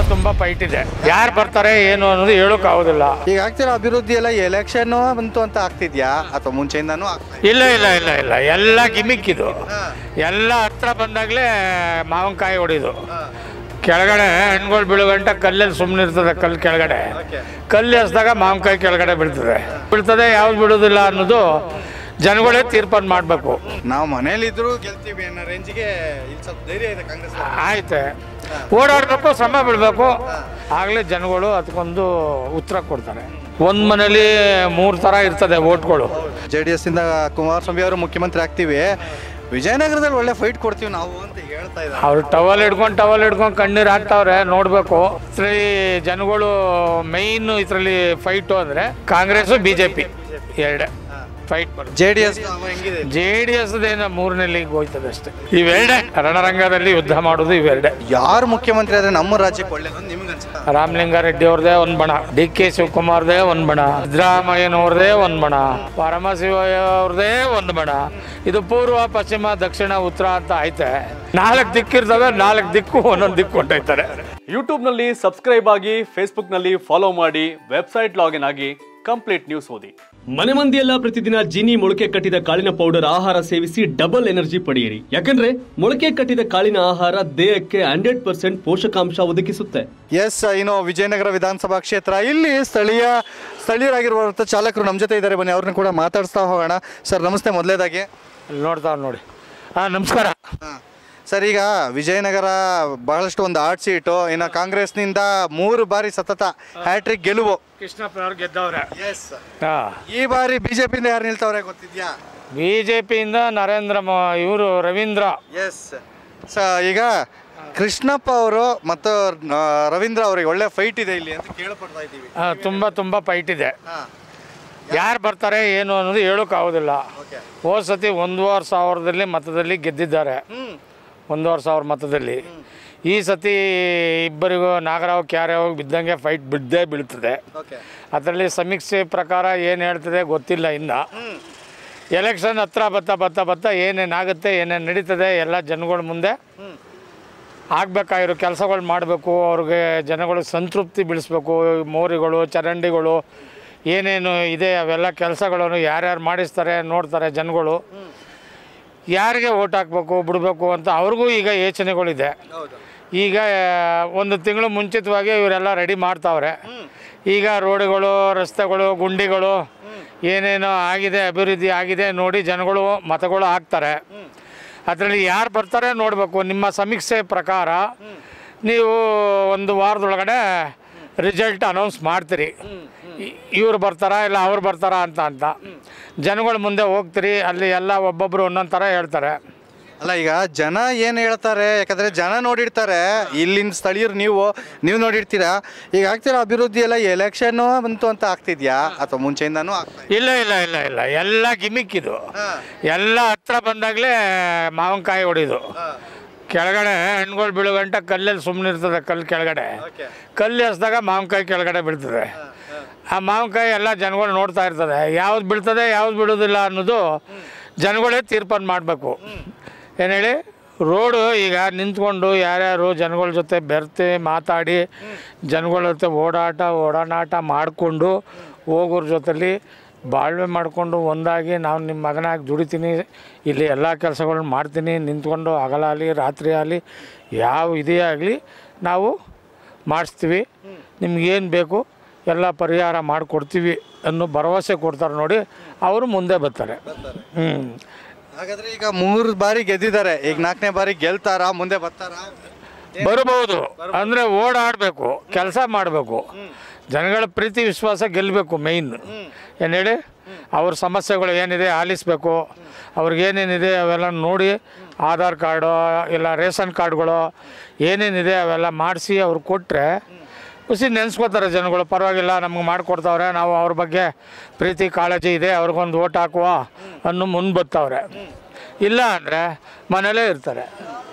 ತುಂಬ ಫೈಟ್ ಇದೆ ಯಾರು ಬರ್ತಾರೆ ಏನು ಅನ್ನೋದು ಹೇಳೋಕ್ಕಾಗೋದಿಲ್ಲ ಈಗ ಆಗ್ತಿರೋ ಅಭಿವೃದ್ಧಿ ಎಲ್ಲ ಎಲೆಕ್ಷನ್ ಬಂತು ಅಂತ ಆಗ್ತಿದ್ಯಾ ಅಥವಾ ಮುಂಚೆಯಿಂದಾನು ಆಗ್ತಾ ಇಲ್ಲ ಇಲ್ಲ ಇಲ್ಲ ಇಲ್ಲ ಎಲ್ಲ ಗಿಮಿಕ್ ಇದು ಎಲ್ಲ ಹತ್ರ ಬಂದಾಗಲೇ ಮಾವಿನಕಾಯಿ ಹೊಡಿದು ಕೆಳಗಡೆ ಹಣ್ಣುಗಳು ಬೀಳೋ ಗಂಟ ಕಲ್ಲಲ್ಲಿ ಸುಮ್ಮನೆ ಇರ್ತದೆ ಕಲ್ಲು ಕೆಳಗಡೆ ಕಲ್ಲು ಎಸ್ದಾಗ ಮಾವಿನಕಾಯಿ ಕೆಳಗಡೆ ಬೀಳ್ತದೆ ಬೀಳ್ತದೆ ಯಾವ್ದು ಬಿಡೋದಿಲ್ಲ ಅನ್ನೋದು ಜನಗಳೇ ತೀರ್ಪನ್ನು ಮಾಡಬೇಕು ನಾವು ಮನೇಲಿದ್ರು ಗೆಲ್ತೀವಿ ಅನ್ನೋ ರೇಂಜಿಗೆ ಇಲ್ಲಿ ಸ್ವಲ್ಪ ಧೈರ್ಯ ಇದೆ ಕಾಂಗ್ರೆಸ್ ಆಯ್ತೆ ಓಡಾಡಬೇಕು ಶ್ರಮ ಬೀಳಬೇಕು ಆಗಲೇ ಜನಗಳು ಅದಕ್ಕೊಂದು ಉತ್ತರ ಕೊಡ್ತಾರೆ ಒಂದು ಮನೇಲಿ ಮೂರು ಥರ ಇರ್ತದೆ ಓಟ್ಗಳು ಜೆ ಡಿ ಎಸ್ ಇಂದ ಕುಮಾರಸ್ವಾಮಿ ಅವರು ಮುಖ್ಯಮಂತ್ರಿ ಆಗ್ತೀವಿ ವಿಜಯನಗರದಲ್ಲಿ ಒಳ್ಳೆ ಫೈಟ್ ಕೊಡ್ತೀವಿ ನಾವು ಅಂತ ಹೇಳ್ತಾ ಇದ್ದಾರೆ ಅವ್ರು ಟವಲ್ ಹಿಡ್ಕೊಂಡು ಟವಲ್ ಹಿಡ್ಕೊಂಡು ಕಣ್ಣೀರು ಹಾಕ್ತಾವ್ರೆ ನೋಡಬೇಕು ಇದರಲ್ಲಿ ಜನಗಳು ಮೈನ್ ಇದರಲ್ಲಿ ಫೈಟು ಅಂದರೆ ಕಾಂಗ್ರೆಸ್ಸು ಬಿ ಜೆ ಪಿ ಎರಡೇ ಫೈಟ್ ಬರುತ್ತೆ ಜೆ ಡಿ ಎಸ್ ಹೆಂಗಿದೆ ಜೆ ಡಿ ಎಸ್ ಏನೋ ಮೂರನೇ ಲೀಗ್ ಹೋಯ್ತದೆ ಅಷ್ಟೇ ಇವೆರಡೇ ರಣರಂಗದಲ್ಲಿ ಯುದ್ಧ ಮಾಡೋದು ಇವೆರಡೇ ಯಾರು ಮುಖ್ಯಮಂತ್ರಿ ಆದ್ರೆ ನಮ್ಮ ರಾಜ್ಯಕ್ಕೆ ಒಳ್ಳೇದು ನಿಮ್ಗೆ ಅನ್ಸುತ್ತಾ ರಾಮಲಿಂಗಾರೆಡ್ಡಿ ಅವ್ರದೇ ಒಂದು ಬಣ ಡಿ ಕೆ ಶಿವಕುಮಾರ್ದೇ ಒಂದು ಬಣ ಸಿದ್ದರಾಮಯ್ಯನವ್ರದೇ ಒಂದು ಬಣ ಪರಮಶಿವಯ್ಯ ಅವ್ರದೇ ಒಂದು ಬಣ ಇದು ಪೂರ್ವ ಪಶ್ಚಿಮ ದಕ್ಷಿಣ ಉತ್ತರ ಅಂತ ಐತೆ ನಾಲ್ಕು ದಿಕ್ಕಿರ್ತವೆ ನಾಲ್ಕು ದಿಕ್ಕು ಒಂದೊಂದು ದಿಕ್ಕು ಹೊಂಟೈತಾರೆ ಯೂಟ್ಯೂಬ್ನಲ್ಲಿ ಸಬ್ಸ್ಕ್ರೈಬ್ ಆಗಿ ಫೇಸ್ಬುಕ್ನಲ್ಲಿ ಫಾಲೋ ಮಾಡಿ ವೆಬ್ಸೈಟ್ ಲಾಗಿನ್ ಆಗಿ ಕಂಪ್ಲೀಟ್ ನ್ಯೂಸ್ ಓದಿ ಮನೆ ಮಂದಿಯೆಲ್ಲ ಪ್ರತಿದಿನ ಜೀನಿ ಮೊಳಕೆ ಕಟ್ಟಿದ ಕಾಳಿನ ಪೌಡರ್ ಆಹಾರ ಸೇವಿಸಿ ಡಬಲ್ ಎನರ್ಜಿ ಪಡೆಯಿರಿ ಯಾಕಂದ್ರೆ ಮೊಳಕೆ ಕಟ್ಟಿದ ಕಾಳಿನ ಆಹಾರ ದೇಹಕ್ಕೆ ಹಂಡ್ರೆಡ್ ಪರ್ಸೆಂಟ್ ಪೋಷಕಾಂಶ ಒದಗಿಸುತ್ತೆ ಎಸ್ ಇನ್ನು ವಿಜಯನಗರ ವಿಧಾನಸಭಾ ಕ್ಷೇತ್ರ ಇಲ್ಲಿ ಸ್ಥಳೀಯ ಸ್ಥಳೀಯರಾಗಿರುವಂಥ ಚಾಲಕರು ನಮ್ಮ ಜೊತೆ ಇದ್ದಾರೆ ಬನ್ನಿ ಅವ್ರನ್ನ ಕೂಡ ಮಾತಾಡಿಸ್ತಾ ಹೋಗೋಣ ಸರ್ ನಮಸ್ತೆ ಮೊದಲೇದಾಗಿ ಅಲ್ಲಿ ನೋಡ್ತಾವ್ ನೋಡಿ ಹಾಂ ನಮಸ್ಕಾರ ಸರ್ ಈಗ ವಿಜಯನಗರ ಬಹಳಷ್ಟು ಒಂದು ಆರ್ಟ್ ಸೀಟು ಇನ್ನು ಕಾಂಗ್ರೆಸ್ನಿಂದ ಮೂರು ಬಾರಿ ಸತತ ಹ್ಯಾಟ್ರಿಕ್ ಗೆಲುವು ಕೃಷ್ಣಪ್ಪನವ್ರು ಗೆದ್ದವ್ರೆ ಎಸ್ ಹಾಂ ಈ ಬಾರಿ ಬಿಜೆಪಿಯಿಂದ ಯಾರು ನಿಲ್ತವ್ರೆ ಗೊತ್ತಿದ್ಯಾ ಬಿ ಜೆ ಪಿಯಿಂದ ನರೇಂದ್ರ ಮೋ ಇವರು ರವೀಂದ್ರ ಎಸ್ ಸ ಈಗ ಕೃಷ್ಣಪ್ಪ ಅವರು ಮತ್ತು ಆ, ರವೀಂದ್ರ ಅವರಿಗೆ ಒಳ್ಳೆ ಫೈಟ್ ಇದೆ ಇಲ್ಲಿ ಅಂತ ಕೇಳ್ಪಡ್ತಾ ಇದ್ದೀವಿ ಆ, ತುಂಬ ತುಂಬ ಫೈಟ್ ಇದೆ ಹಾಂ ಯಾರು ಬರ್ತಾರೆ ಏನು ಅನ್ನೋದು ಹೇಳೋಕ್ಕಾಗೋದಿಲ್ಲ ಓಕೆ ಹೋದ ಸತಿ ಒಂದೂವರೆ ಸಾವಿರದಲ್ಲಿ ಮತದಲ್ಲಿ ಗೆದ್ದಿದ್ದಾರೆ ಹ್ಞೂ ಒಂದೂವರೆ ಸಾವಿರ ಮತದಲ್ಲಿ ಈ ಸತಿ ಇಬ್ಬರಿಗೂ ನಾಗರಾವ್ ಕ್ಯಾರ್ಯಾವ್ ಬಿದ್ದಂಗೆ ಫೈಟ್ ಬಿದ್ದೇ ಬೀಳ್ತದೆ ಓಕೆ ಅದರಲ್ಲಿ ಸಮೀಕ್ಷೆ ಪ್ರಕಾರ ಏನು ಹೇಳ್ತದೆ ಗೊತ್ತಿಲ್ಲ ಇನ್ನು ಎಲೆಕ್ಷನ್ ಹತ್ರ ಬತ್ತಾ ಬತ್ತಾ ಬತ್ತಾ ಏನೇನಾಗುತ್ತೆ ಏನೇನು ನಡೀತದೆ ಎಲ್ಲ ಜನಗಳ ಮುಂದೆ ಆಗಬೇಕಾಗಿರೋ ಕೆಲಸಗಳು ಮಾಡಬೇಕು ಅವ್ರಿಗೆ ಜನಗಳು ಸಂತೃಪ್ತಿ ಬಿಡಿಸ್ಬೇಕು ಮೋರಿಗಳು ಚರಂಡಿಗಳು ಏನೇನು ಇದೆ ಅವೆಲ್ಲ ಕೆಲಸಗಳನ್ನು ಯಾರ್ಯಾರು ಮಾಡಿಸ್ತಾರೆ ನೋಡ್ತಾರೆ ಜನಗಳು ಯಾರಿಗೆ ಓಟ್ ಹಾಕಬೇಕು ಬಿಡಬೇಕು ಅಂತ ಅವ್ರಿಗೂ ಈಗ ಯೋಚನೆಗಳಿದೆ ಹೌದು ಈಗ ಒಂದು ತಿಂಗಳು ಮುಂಚಿತವಾಗಿ ಇವರೆಲ್ಲ ರೆಡಿ ಮಾಡ್ತಾವ್ರೆ ಈಗ ರೋಡುಗಳು ರಸ್ತೆಗಳು ಗುಂಡಿಗಳು ಏನೇನೋ ಆಗಿದೆ ಅಭಿವೃದ್ಧಿ ಆಗಿದೆ ನೋಡಿ ಜನಗಳು ಮತಗಳು ಹಾಕ್ತಾರೆ ಅದರಲ್ಲಿ ಯಾರು ಬರ್ತಾರೆ ನೋಡಬೇಕು ನಿಮ್ಮ ಸಮೀಕ್ಷೆ ಪ್ರಕಾರ ನೀವು ಒಂದು ವಾರದೊಳಗಡೆ ರಿಸಲ್ಟ್ ಅನೌನ್ಸ್ ಮಾಡ್ತೀರಿ ಇವ್ರು ಬರ್ತಾರಾ ಇಲ್ಲ ಅವ್ರು ಬರ್ತಾರಾ ಅಂತ ಅಂತ ಜನಗಳ ಮುಂದೆ ಹೋಗ್ತೀರಿ ಅಲ್ಲಿ ಎಲ್ಲ ಒಬ್ಬೊಬ್ಬರು ಒಂದೊಂದು ಥರ ಹೇಳ್ತಾರೆ ಅಲ್ಲ ಈಗ ಜನ ಏನು ಹೇಳ್ತಾರೆ ಯಾಕಂದ್ರೆ ಜನ ನೋಡಿರ್ತಾರೆ ಇಲ್ಲಿನ ಸ್ಥಳೀಯರು ನೀವು ನೀವು ನೋಡಿರ್ತೀರಾ ಈಗ ಆಗ್ತಿರೋ ಅಭಿವೃದ್ಧಿ ಎಲ್ಲ ಎಲೆಕ್ಷನ್ ಬಂತು ಅಂತ ಆಗ್ತಿದ್ಯಾ ಅಥವಾ ಮುಂಚೆಯಿಂದಾನು ಆಗ್ತಾ ಇಲ್ಲ ಇಲ್ಲ ಇಲ್ಲ ಇಲ್ಲ ಎಲ್ಲ ಗಿಮಿಕ್ ಇದು ಎಲ್ಲ ಹತ್ರ ಬಂದಾಗಲೇ ಮಾವಿನಕಾಯಿ ಹೊಡಿದು ಕೆಳಗಡೆ ಹಣ್ಣುಗಳು ಬೀಳೋ ಗಂಟ ಕಲ್ಲಲ್ಲಿ ಸುಮ್ಮನೆ ಇರ್ತದೆ ಕಲ್ಲು ಕೆಳಗಡೆ ಕಲ್ಲು ಎಸ್ದಾಗ ಮಾವಿನಕಾಯಿ ಕೆಳಗಡೆ ಬೀಳ್ತದೆ ಆ ಮಾವಿನಕಾಯಿ ಎಲ್ಲ ಜನಗಳು ನೋಡ್ತಾ ಇರ್ತದೆ ಯಾವ್ದು ಬೀಳ್ತದೆ ಯಾವ್ದು ಬೀಳೋದಿಲ್ಲ ಅನ್ನೋದು ಜನಗಳೇ ತೀರ್ಪನ್ನು ಮಾಡಬೇಕು ಏನು ಹೇಳಿ ರೋಡು ಈಗ ನಿಂತ್ಕೊಂಡು ಯಾರ್ಯಾರು ಜನಗಳ ಜೊತೆ ಬೆರ್ತಿ ಮಾತಾಡಿ ಜನಗಳ ಜೊತೆ ಓಡಾಟ ಓಡಾಟ ಮಾಡಿಕೊಂಡು ಹೋಗೋರ ಜೊತೆಲಿ ಬಾಳ್ವೆ ಮಾಡಿಕೊಂಡು ಒಂದಾಗಿ ನಾವು ನಿಮ್ಮ ಮಗನಾಗಿ ದುಡಿತೀನಿ ಇಲ್ಲಿ ಎಲ್ಲ ಕೆಲಸಗಳನ್ನ ಮಾಡ್ತೀನಿ ನಿಂತ್ಕೊಂಡು ಹಗಲಾಗಲಿ ರಾತ್ರಿ ಆಗಲಿ ಯಾವ ಇದೇ ಆಗಲಿ ನಾವು ಮಾಡಿಸ್ತೀವಿ ನಿಮ್ಗೇನು ಬೇಕು ಎಲ್ಲ ಪರಿಹಾರ ಮಾಡಿಕೊಡ್ತೀವಿ ಅನ್ನೋ ಭರವಸೆ ಕೊಡ್ತಾರೆ ನೋಡಿ ಅವರು ಮುಂದೆ ಬರ್ತಾರೆ ಹ್ಞೂ ಹಾಗಾದ್ರೆ ಈಗ ಮೂರು ಬಾರಿ ಗೆದ್ದಿದ್ದಾರೆ ಈಗ ನಾಲ್ಕನೇ ಬಾರಿ ಗೆಲ್ತಾರಾ ಮುಂದೆ ಬರ್ತಾರಾ ಬರಬಹುದು ಅಂದರೆ ಓಡಾಡಬೇಕು ಕೆಲಸ ಮಾಡಬೇಕು ಜನಗಳ ಪ್ರೀತಿ ವಿಶ್ವಾಸ ಗೆಲ್ಲಬೇಕು ಮೇಯ್ನ್ ಏನು ಹೇಳಿ ಅವ್ರ ಸಮಸ್ಯೆಗಳು ಏನಿದೆ ಆಲಿಸಬೇಕು ಅವ್ರಿಗೇನೇನಿದೆ ಅವೆಲ್ಲ ನೋಡಿ ಆಧಾರ್ ಕಾರ್ಡು ಇಲ್ಲ ರೇಷನ್ ಕಾರ್ಡ್ಗಳು ಏನೇನಿದೆ ಅವೆಲ್ಲ ಮಾಡಿಸಿ ಅವ್ರು ಕೊಟ್ಟರೆ ಖುಷಿ ನೆನೆಸ್ಕೋತಾರೆ ಜನಗಳು ಪರವಾಗಿಲ್ಲ ನಮ್ಗೆ ಮಾಡಿಕೊಡ್ತಾವ್ರೆ ನಾವು ಅವ್ರ ಬಗ್ಗೆ ಪ್ರೀತಿ ಕಾಳಜಿ ಇದೆ ಅವ್ರಿಗೊಂದು ಓಟ್ ಹಾಕುವ ಅನ್ನೋ ಮುಂದೆ ಬರ್ತಾವ್ರೆ ಇಲ್ಲ ಅಂದರೆ ಮನೇಲೇ ಇರ್ತಾರೆ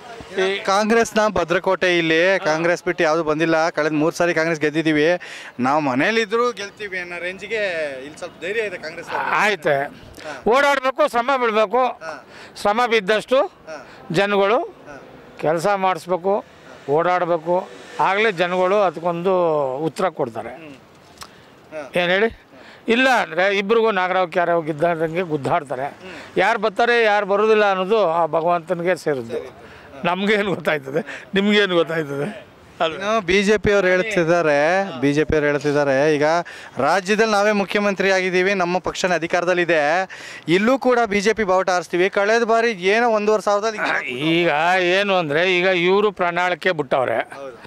ಈ ಕಾಂಗ್ರೆಸ್ನ ಭದ್ರಕೋಟೆ ಇಲ್ಲಿ ಕಾಂಗ್ರೆಸ್ ಬಿಟ್ಟು ಯಾವುದು ಬಂದಿಲ್ಲ ಕಳೆದ ಮೂರು ಸಾರಿ ಕಾಂಗ್ರೆಸ್ ಗೆದ್ದಿದ್ದೀವಿ ನಾವು ಮನೇಲಿದ್ರು ಗೆಲ್ತೀವಿ ಅನ್ನೋ ರೇಂಜಿಗೆ ಇಲ್ಲಿ ಸ್ವಲ್ಪ ಧೈರ್ಯ ಇದೆ ಕಾಂಗ್ರೆಸ್ ಆಯ್ತೆ ಓಡಾಡಬೇಕು ಶ್ರಮ ಬೀಳಬೇಕು ಶ್ರಮ ಬಿದ್ದಷ್ಟು ಜನಗಳು ಕೆಲಸ ಮಾಡಿಸ್ಬೇಕು ಓಡಾಡಬೇಕು ಆಗಲೇ ಜನಗಳು ಅದಕ್ಕೊಂದು ಉತ್ತರ ಕೊಡ್ತಾರೆ ಏನು ಹೇಳಿ ಇಲ್ಲ ಅಂದರೆ ಇಬ್ರಿಗೂ ನಾಗರಾವ್ ಕ್ಯಾರವ್ ಗಿದ್ದಂಗೆ ಗುದ್ದಾಡ್ತಾರೆ ಯಾರು ಬರ್ತಾರೆ ಯಾರು ಬರೋದಿಲ್ಲ ಅನ್ನೋದು ಆ ಭಗವಂತನಿಗೆ ಸೇರಿದ್ದು ನಮಗೇನು ಗೊತ್ತಾಯ್ತದೆ ನಿಮ್ಗೇನು ಗೊತ್ತಾಯ್ತದೆ ಅಲ್ವ ಇನ್ನು ಬಿ ಜೆ ಪಿಯವ್ರು ಹೇಳ್ತಿದ್ದಾರೆ ಬಿ ಜೆ ಪಿಯವ್ರು ಹೇಳ್ತಿದ್ದಾರೆ ಈಗ ರಾಜ್ಯದಲ್ಲಿ ನಾವೇ ಮುಖ್ಯಮಂತ್ರಿ ಆಗಿದ್ದೀವಿ ನಮ್ಮ ಪಕ್ಷನ ಅಧಿಕಾರದಲ್ಲಿದೆ ಇಲ್ಲೂ ಕೂಡ ಬಿ ಜೆ ಪಿ ಬಾವುಟ ಆರಿಸ್ತೀವಿ ಕಳೆದ ಬಾರಿ ಏನೋ ಒಂದೂವರೆ ಸಾವಿರದಲ್ಲಿ ಈಗ ಏನು ಅಂದರೆ ಈಗ ಇವರು ಪ್ರಣಾಳಿಕೆ ಬಿಟ್ಟವ್ರೆ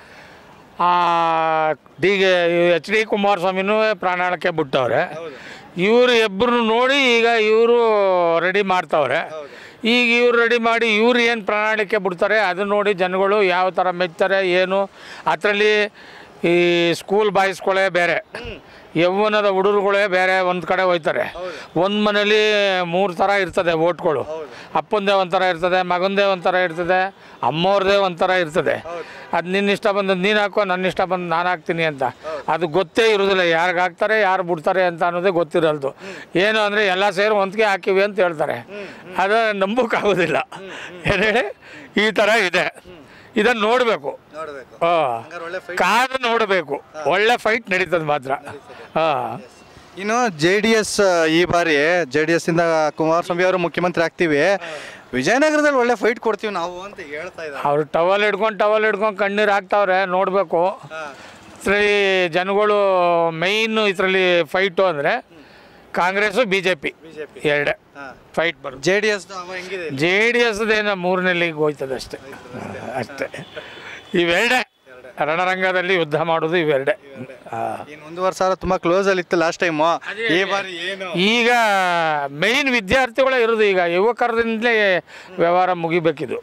ಡಿ ಗೆ ಎಚ್ ಡಿ ಕುಮಾರಸ್ವಾಮಿನೂ ಪ್ರಣಾಳಿಕೆ ಬಿಟ್ಟವ್ರೆ ಇವರು ಇಬ್ಬರು ನೋಡಿ ಈಗ ಇವರು ರೆಡಿ ಮಾಡ್ತಾವ್ರೆ ಈಗ ಇವ್ರು ರೆಡಿ ಮಾಡಿ ಇವ್ರು ಏನು ಪ್ರಣಾಳಿಕೆ ಬಿಡ್ತಾರೆ ಅದನ್ನ ನೋಡಿ ಜನಗಳು ಯಾವ ಥರ ಮೆಚ್ತಾರೆ ಏನು ಅದರಲ್ಲಿ ಈ ಸ್ಕೂಲ್ ಬಾಯ್ಸ್ಗಳೇ ಬೇರೆ ಯೌವನದ ಹುಡುಗರುಗಳೇ ಬೇರೆ ಒಂದು ಕಡೆ ಹೋಯ್ತಾರೆ ಒಂದು ಮನೇಲಿ ಮೂರು ಥರ ಇರ್ತದೆ ಓಟ್ಗಳು ಅಪ್ಪಂದೇ ಒಂಥರ ಇರ್ತದೆ ಮಗಂದೇ ಒಂಥರ ಇರ್ತದೆ ಅಮ್ಮವ್ರದೇ ಒಂಥರ ಇರ್ತದೆ ಅದು ನಿನ್ನ ಇಷ್ಟ ಬಂದು ನೀನು ಹಾಕೋ ನನ್ನ ಇಷ್ಟ ಬಂದು ನಾನು ಹಾಕ್ತೀನಿ ಅಂತ ಅದು ಗೊತ್ತೇ ಇರೋದಿಲ್ಲ ಯಾರಿಗೆ ಹಾಕ್ತಾರೆ ಯಾರು ಬಿಡ್ತಾರೆ ಅಂತ ಅನ್ನೋದೇ ಗೊತ್ತಿರಲ್ದು ಏನು ಅಂದರೆ ಎಲ್ಲ ಸೇರಿ ಒಂದಿಗೆ ಹಾಕಿವಿ ಅಂತ ಹೇಳ್ತಾರೆ ಅದು ನಂಬೋಕ್ಕಾಗೋದಿಲ್ಲ ಏನು ಹೇಳಿ ಈ ಥರ ಇದೆ ಇದನ್ನು ನೋಡಬೇಕು ನೋಡಬೇಕು ಹಾಂ ಕಾದು ನೋಡಬೇಕು ಒಳ್ಳೆ ಫೈಟ್ ನಡೀತದೆ ಮಾತ್ರ ಹಾಂ ಇನ್ನು ಜೆ ಡಿ ಎಸ್ ಈ ಬಾರಿ ಜೆ ಡಿ ಎಸ್ ಇಂದ ಕುಮಾರಸ್ವಾಮಿ ಅವರು ಮುಖ್ಯಮಂತ್ರಿ ಆಗ್ತೀವಿ ವಿಜಯನಗರದಲ್ಲಿ ಒಳ್ಳೆ ಫೈಟ್ ಕೊಡ್ತೀವಿ ನಾವು ಅಂತ ಹೇಳ್ತಾ ಇದ್ದಾರೆ ಅವ್ರು ಟವಲ್ ಹಿಡ್ಕೊಂಡು ಟವಲ್ ಹಿಡ್ಕೊಂಡು ಕಣ್ಣೀರು ಹಾಕ್ತಾವ್ರೆ ನೋಡಬೇಕು ಇದರಲ್ಲಿ ಜನಗಳು ಮೈನ್ ಇದರಲ್ಲಿ ಫೈಟು ಅಂದರೆ ಕಾಂಗ್ರೆಸ್ಸು ಬಿ ಜೆ ಪಿ ಎರಡೇ ಫೈಟ್ ಬರುತ್ತೆ ಜೆ ಡಿ ಎಸ್ ಹೆಂಗಿದೆ ಜೆ ಡಿ ಎಸ್ದೇನೋ ಮೂರನೇ ಲೀಗ್ ಹೋಯ್ತದೆ ಅಷ್ಟೇ ಅಷ್ಟೇ ಇವೆರಡೇ ರಣರಂಗದಲ್ಲಿ ಯುದ್ಧ ಮಾಡೋದು ಇವೆರಡೇ ಹಾಂ ಇನ್ನು ಒಂದೂವರೆ ಸಾವಿರ ತುಂಬಾ ಕ್ಲೋಸ್ ಅಲ್ಲಿ ಇತ್ತು ಲಾಸ್ಟ್ ಟೈಮು ಈ ಬಾರಿ ಏನು ಈಗ ಮೈನ್ ವಿದ್ಯಾರ್ಥಿಗಳೇ ಇರೋದು ಈಗ ಯುವಕರದಿಂದಲೇ ವ್ಯವಹಾರ ಮುಗಿಬೇಕಿದು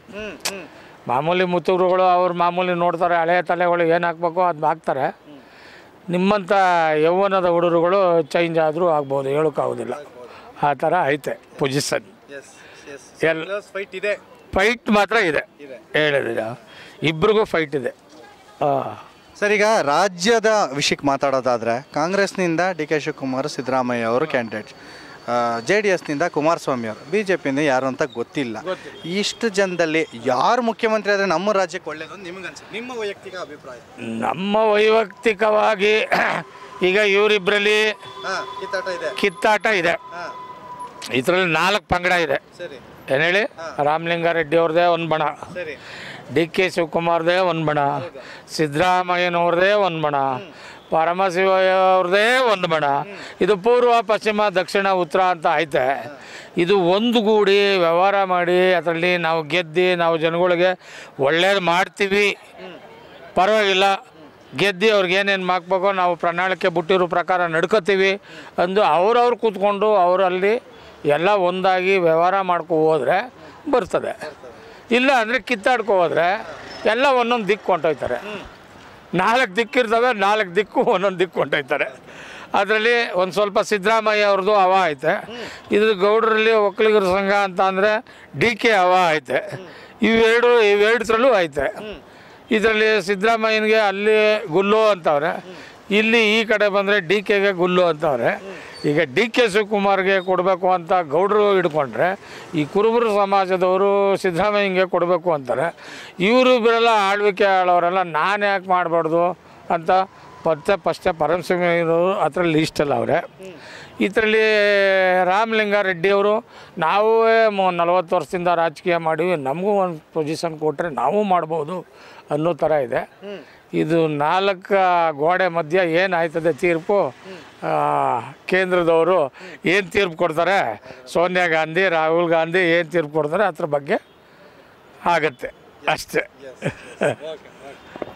ಮಾಮೂಲಿ ಮುತ್ತುಗುರುಗಳು ಅವ್ರು ಮಾಮೂಲಿ ನೋಡ್ತಾರೆ ಹಳೆಯ ತಲೆಗಳು ಏನು ಹಾಕ್ಬೇಕೋ ಅದನ್ನ ಹಾಕ್ತಾರೆ ನಿಮ್ಮಂಥ ಯೌವನದ ಹುಡುಗರುಗಳು ಚೇಂಜ್ ಆದರೂ ಆಗ್ಬೋದು ಹೇಳೋಕ್ಕಾಗೋದಿಲ್ಲ ಆ ಥರ ಐತೆ ಪೊಸಿಷನ್ ಎಲ್ಲ ಫೈಟ್ ಇದೆ ಫೈಟ್ ಮಾತ್ರ ಇದೆ ಹೇಳಿದ್ರೆ ಇಬ್ರಿಗೂ ಫೈಟ್ ಇದೆ ಹಾಂ ಸರ್ ಈಗ ರಾಜ್ಯದ ವಿಷಯಕ್ಕೆ ಮಾತಾಡೋದಾದ್ರೆ ಕಾಂಗ್ರೆಸ್ನಿಂದ ಡಿ ಕೆ ಶಿವಕುಮಾರ್ ಸಿದ್ದರಾಮಯ್ಯ ಅವರು ಕ್ಯಾಂಡಿಡೇಟ್ ಜೆ ಡಿ ಎಸ್ನಿಂದ ಕುಮಾರಸ್ವಾಮಿ ಅವರು ಬಿ ಜೆ ಪಿಯಿಂದ ಯಾರು ಅಂತ ಗೊತ್ತಿಲ್ಲ ಇಷ್ಟು ಜನದಲ್ಲಿ ಯಾರು ಮುಖ್ಯಮಂತ್ರಿ ಆದರೆ ನಮ್ಮ ರಾಜ್ಯಕ್ಕೆ ಒಳ್ಳೇದು ಅಂತ ನಿಮ್ಗೆ ಅನ್ಸುತ್ತೆ ನಿಮ್ಮ ವೈಯಕ್ತಿಕ ಅಭಿಪ್ರಾಯ ನಮ್ಮ ವೈಯಕ್ತಿಕವಾಗಿ ಈಗ ಇವರಿಬ್ಬರಲ್ಲಿ ಹಾಂ ಕಿತ್ತಾಟ ಇದೆ ಕಿತ್ತಾಟ ಇದೆ ಹಾಂ ಇದರಲ್ಲಿ ನಾಲ್ಕು ಪಂಗಡ ಇದೆ ಸರಿ ಏನು ಹೇಳಿ ರಾಮಲಿಂಗಾರೆಡ್ಡಿ ಅವ್ರದ್ದೇ ಒಂದು ಬಣ ಸರಿ ಡಿ ಕೆ ಶಿವಕುಮಾರ್ದೇ ಒಂದು ಬಣ ಸಿದ್ದರಾಮಯ್ಯನವ್ರದ್ದೇ ಒಂದು ಬಣ ಪರಮಶಿವಯ್ಯ ಅವ್ರದ್ದೇ ಒಂದು ಬಣ ಇದು ಪೂರ್ವ ಪಶ್ಚಿಮ ದಕ್ಷಿಣ ಉತ್ತರ ಅಂತ ಐತೆ ಇದು ಒಂದುಗೂಡಿ ವ್ಯವಹಾರ ಮಾಡಿ ಅದರಲ್ಲಿ ನಾವು ಗೆದ್ದು ನಾವು ಜನಗಳಿಗೆ ಒಳ್ಳೇದು ಮಾಡ್ತೀವಿ ಪರವಾಗಿಲ್ಲ ಗೆದ್ದು ಅವ್ರಿಗೆ ಏನೇನು ಮಾಡ್ಬೇಕೋ ನಾವು ಪ್ರಣಾಳಿಕೆ ಬಿಟ್ಟಿರೋ ಪ್ರಕಾರ ನಡ್ಕೋತೀವಿ ಅಂದು ಅವ್ರವ್ರು ಕೂತ್ಕೊಂಡು ಅವರಲ್ಲಿ ಎಲ್ಲ ಒಂದಾಗಿ ವ್ಯವಹಾರ ಮಾಡ್ಕೊ ಹೋದ್ರೆ ಬರ್ತದೆ ಇಲ್ಲ ಅಂದರೆ ಕಿತ್ತಾಡ್ಕೊ ಹೋದ್ರೆ ಎಲ್ಲ ಒಂದೊಂದು ದಿಕ್ಕು ಹೊಂಟೋಯ್ತಾರೆ ನಾಲ್ಕು ದಿಕ್ಕಿರ್ತವೆ ನಾಲ್ಕು ದಿಕ್ಕು ಒಂದೊಂದು ದಿಕ್ಕು ಹೊಂಟೋಯ್ತಾರೆ ಅದರಲ್ಲಿ ಒಂದು ಸ್ವಲ್ಪ ಸಿದ್ದರಾಮಯ್ಯ ಅವ್ರದ್ದು ಹವ ಐತೆ ಇದು ಗೌಡರಲ್ಲಿ ಒಕ್ಕಲಿಗರ ಸಂಘ ಅಂತ ಅಂದರೆ ಡಿ ಕೆ ಹವ ಐತೆ ಇವೆರಡು ಇವೆರಡರಲ್ಲೂ ಐತೆ ಇದರಲ್ಲಿ ಸಿದ್ದರಾಮಯ್ಯನಿಗೆ ಅಲ್ಲಿ ಗುಲ್ಲು ಅಂತವ್ರೆ ಇಲ್ಲಿ ಈ ಕಡೆ ಬಂದರೆ ಡಿ ಕೆಗೆ ಗುಲ್ಲು ಅಂತವ್ರೆ ಈಗ ಡಿ ಕೆ ಶಿವಕುಮಾರ್ಗೆ ಕೊಡಬೇಕು ಅಂತ ಗೌಡರು ಹಿಡ್ಕೊಂಡ್ರೆ ಈ ಕುರುಬರು ಸಮಾಜದವರು ಸಿದ್ದರಾಮಯ್ಯಂಗೆ ಕೊಡಬೇಕು ಅಂತಾರೆ ಇವರು ಇವರೆಲ್ಲ ಆಳ್ವಿಕೆ ಆಳೋರೆಲ್ಲ ನಾನು ಯಾಕೆ ಮಾಡಬಾರ್ದು ಅಂತ ಪತ್ತೆ ಫಸ್ಟೇ ಪರಮಸಿಂಹರು ಹತ್ರ ಲೀಸ್ಟಲ್ಲಿ ಅವರೆ ಇದರಲ್ಲಿ ರಾಮಲಿಂಗಾರೆಡ್ಡಿ ಅವರು ನಾವು ನಲವತ್ತು ವರ್ಷದಿಂದ ರಾಜಕೀಯ ಮಾಡೀವಿ ನಮಗೂ ಒಂದು ಪೊಸಿಷನ್ ಕೊಟ್ಟರೆ ನಾವು ಮಾಡ್ಬೋದು ಅನ್ನೋ ಥರ ಇದೆ ಇದು ನಾಲ್ಕು ಗೋಡೆ ಮಧ್ಯೆ ಏನಾಯ್ತದೆ ತೀರ್ಪು ಆ, ಕೇಂದ್ರದವರು ಏನು ತೀರ್ಪು ಕೊಡ್ತಾರೆ ಸೋನಿಯಾ ಗಾಂಧಿ ರಾಹುಲ್ ಗಾಂಧಿ ಏನು ತೀರ್ಪು ಕೊಡ್ತಾರೆ ಅದ್ರ ಬಗ್ಗೆ ಆಗತ್ತೆ ಅಷ್ಟೇ